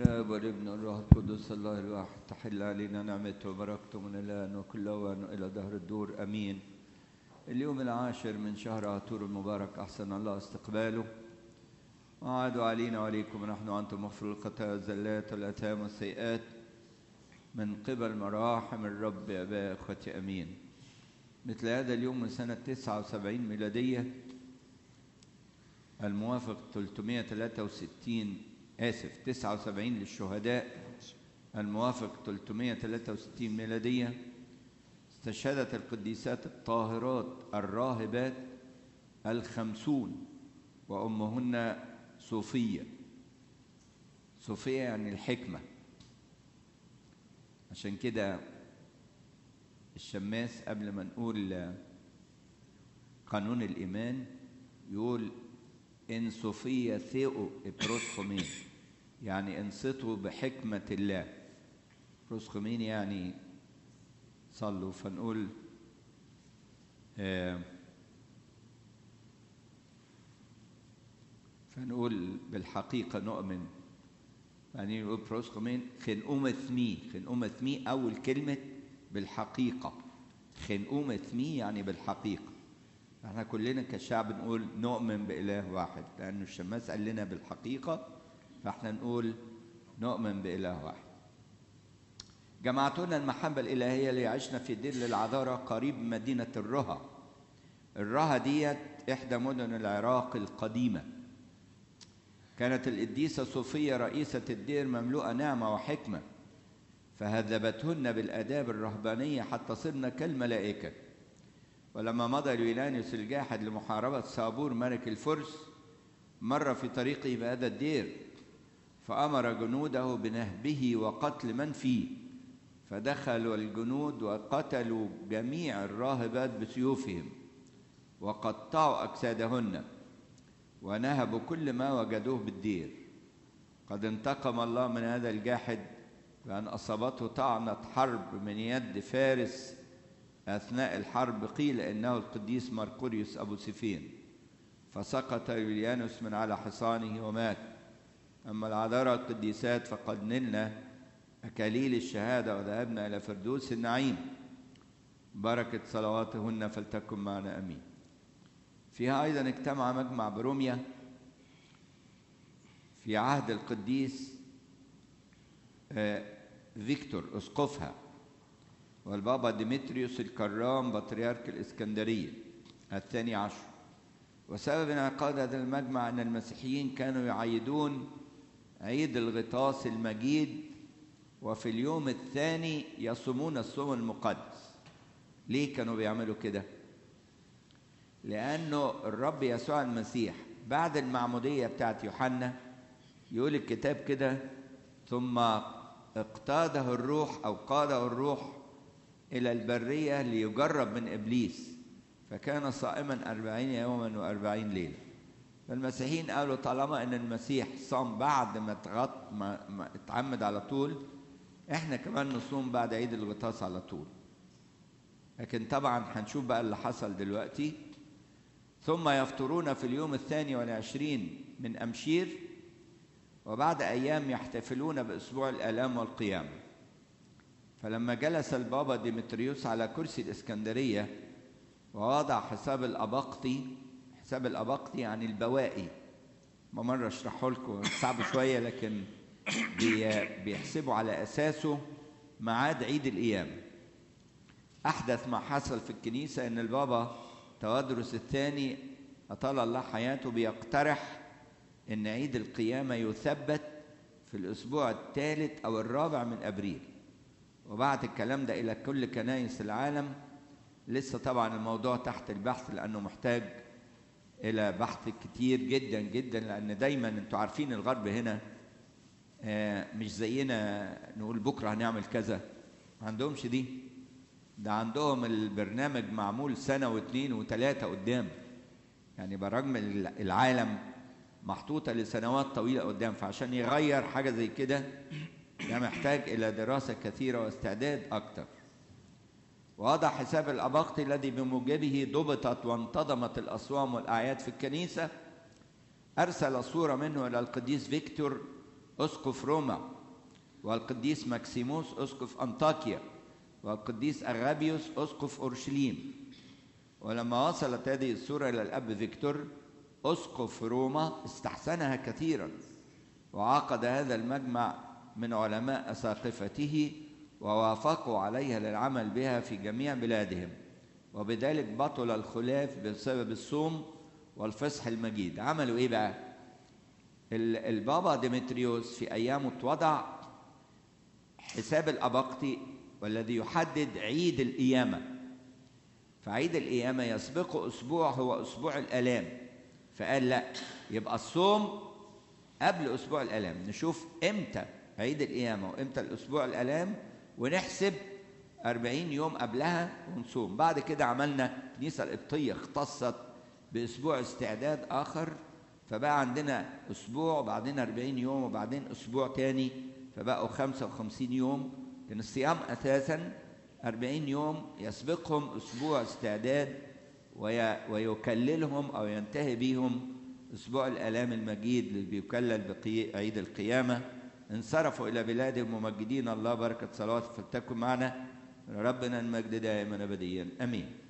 الاب والابن والروح القدس الله الواحد تحل علينا نعمته وبركته من الان وكل اوان الى دهر الدور امين اليوم العاشر من شهر عطور المبارك احسن الله استقباله وعادوا علينا وعليكم ونحن وانتم مغفر الخطايا والزلات والاثام والسيئات من قبل مراحم الرب يا اباء اخوتي امين مثل هذا اليوم من سنه 79 ميلاديه الموافق 363 آسف 79 للشهداء الموافق 363 ميلادية استشهدت القديسات الطاهرات الراهبات الخمسون وأمهن صوفية صوفية يعني الحكمة عشان كده الشماس قبل ما نقول قانون الإيمان يقول إن صوفية ثيو إبروسخومين يعني انصتوا بحكمة الله بروسخومين يعني صلوا فنقول آه فنقول بالحقيقة نؤمن يعني نقول بروسخومين خنقوم ثمي خنقوم ثمي أول كلمة بالحقيقة خنقوم ثمي يعني بالحقيقة احنا كلنا كشعب نقول نؤمن بإله واحد لأنه الشماس قال لنا بالحقيقة فاحنا نقول نؤمن بإله واحد جمعتنا المحبة الإلهية اللي عشنا في دير العذارى قريب مدينة الرها الرها ديت إحدى مدن العراق القديمة كانت القديسة صوفية رئيسة الدير مملوءة نعمة وحكمة فهذبتهن بالآداب الرهبانية حتى صرنا كالملائكة ولما مضى اليونانيوس الجاحد لمحاربة صابور ملك الفرس مر في طريقه بهذا الدير فأمر جنوده بنهبه وقتل من فيه فدخلوا الجنود وقتلوا جميع الراهبات بسيوفهم وقطعوا أجسادهن ونهبوا كل ما وجدوه بالدير قد انتقم الله من هذا الجاحد بأن أصابته طعنة حرب من يد فارس أثناء الحرب قيل إنه القديس مرقوريوس أبو سفين فسقط يوليانوس من على حصانه ومات أما العذارى القديسات فقد نلنا أكاليل الشهادة وذهبنا إلى فردوس النعيم بركة صلواتهن فلتكن معنا أمين فيها أيضا اجتمع مجمع بروميا في عهد القديس فيكتور أسقفها والبابا ديمتريوس الكرام بطريرك الإسكندرية الثاني عشر وسبب انعقاد هذا المجمع أن المسيحيين كانوا يعيدون عيد الغطاس المجيد وفي اليوم الثاني يصومون الصوم المقدس ليه كانوا بيعملوا كده لأنه الرب يسوع المسيح بعد المعمودية بتاعت يوحنا يقول الكتاب كده ثم اقتاده الروح أو قاده الروح إلى البرية ليجرب من إبليس فكان صائما أربعين يوما وأربعين ليلة فالمسيحيين قالوا طالما أن المسيح صام بعد ما اتغط ما, ما اتعمد على طول احنا كمان نصوم بعد عيد الغطاس على طول لكن طبعا هنشوف بقى اللي حصل دلوقتي ثم يفطرون في اليوم الثاني والعشرين من أمشير وبعد أيام يحتفلون بأسبوع الآلام والقيامة فلما جلس البابا ديمتريوس على كرسي الإسكندرية ووضع حساب الأباقطي حساب الأباقطي يعني البوائي ما مرة أشرحه لكم صعب شوية لكن بيحسبوا على أساسه ميعاد عيد القيامة أحدث ما حصل في الكنيسة إن البابا توادرس الثاني أطال الله حياته بيقترح إن عيد القيامة يثبت في الأسبوع الثالث أو الرابع من أبريل وبعت الكلام ده إلى كل كنايس العالم لسه طبعا الموضوع تحت البحث لأنه محتاج إلى بحث كتير جدا جدا لأن دايما أنتوا عارفين الغرب هنا مش زينا نقول بكرة هنعمل كذا ما عندهمش دي ده عندهم البرنامج معمول سنة واثنين وثلاثة قدام يعني برامج العالم محطوطة لسنوات طويلة قدام فعشان يغير حاجة زي كده ده محتاج إلى دراسة كثيرة واستعداد أكثر ووضع حساب الأباقطي الذي بموجبه ضبطت وانتظمت الأصوام والأعياد في الكنيسة أرسل صورة منه إلى القديس فيكتور أسقف روما والقديس ماكسيموس أسقف أنطاكيا والقديس أغابيوس أسقف أورشليم ولما وصلت هذه الصورة إلى الأب فيكتور أسقف روما استحسنها كثيرا وعقد هذا المجمع من علماء أساقفته ووافقوا عليها للعمل بها في جميع بلادهم وبذلك بطل الخلاف بسبب الصوم والفصح المجيد عملوا ايه بقى البابا ديمتريوس في ايامه اتوضع حساب الاباقطي والذي يحدد عيد القيامه فعيد القيامه يسبقه اسبوع هو اسبوع الالام فقال لا يبقى الصوم قبل اسبوع الالام نشوف امتى عيد القيامه وامتى الاسبوع الالام ونحسب 40 يوم قبلها ونصوم بعد كده عملنا الكنيسه القبطيه اختصت باسبوع استعداد اخر فبقى عندنا اسبوع وبعدين 40 يوم وبعدين اسبوع تاني فبقوا 55 يوم لان الصيام اساسا 40 يوم يسبقهم اسبوع استعداد ويكللهم او ينتهي بهم اسبوع الالام المجيد اللي بيكلل بعيد القيامه انصرفوا الى بلادهم ممجدين الله بركه صلوات فلتكن معنا ربنا المجد دائما ابديا امين